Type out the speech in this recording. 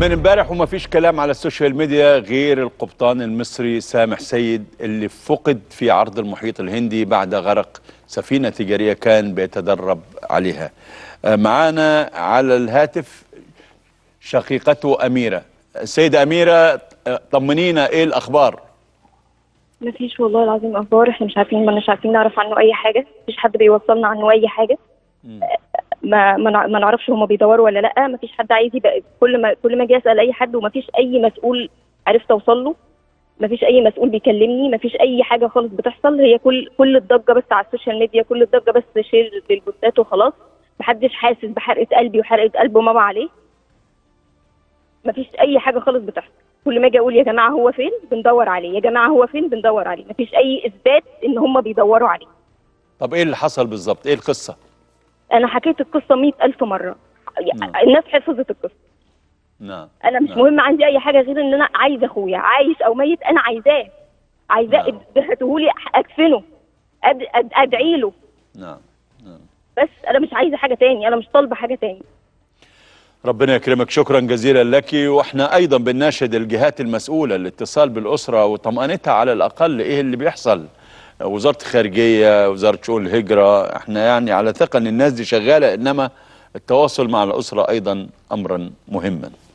من امبارح وما فيش كلام على السوشيال ميديا غير القبطان المصري سامح سيد اللي فقد في عرض المحيط الهندي بعد غرق سفينة تجارية كان بيتدرب عليها آه، معانا على الهاتف شقيقته أميرة السيدة أميرة آه، طمنينا إيه الأخبار ما فيش والله العظيم اخبار احنا مش عارفين ما مش عارفين نعرف عنه اي حاجه مفيش حد بيوصلنا عنه اي حاجه ما ما نع- ما نعرفش هما بيدوروا ولا لا ما فيش حد عايز يبقى كل ما كل ما اجي اسال اي حد وما فيش اي مسؤول عرفت اوصل له ما فيش اي مسؤول بيكلمني ما فيش اي حاجه خالص بتحصل هي كل كل الضجه بس على السوشيال ميديا كل الضجه بس شير للبوستات وخلاص محدش حاسس بحرقه قلبي وحرقه قلب ماما عليه ما فيش اي حاجه خالص بتحصل كل ما اجي اقول يا جماعه هو فين بندور عليه يا جماعه هو فين بندور عليه ما فيش اي اثبات ان هم بيدوروا عليه طب إيه اللي حصل بالظبط إيه القصة انا حكيت القصه مئة الف مره نعم. الناس حفظت القصه نعم انا مش نعم. مهم عندي اي حاجه غير ان انا عايزه اخويا عايش او ميت انا عايزاه عايزاه نعم. هاتهولي ادفنه أد... أد... ادعي له نعم نعم بس انا مش عايزه حاجه تاني انا مش طالبه حاجه تاني ربنا يكرمك شكرا جزيلا لك واحنا ايضا بنناشد الجهات المسؤوله الاتصال بالاسره وطمانتها على الاقل ايه اللي بيحصل وزاره الخارجيه وزاره شؤون الهجره احنا يعني على ثقه ان الناس دي شغاله انما التواصل مع الاسره ايضا امرا مهما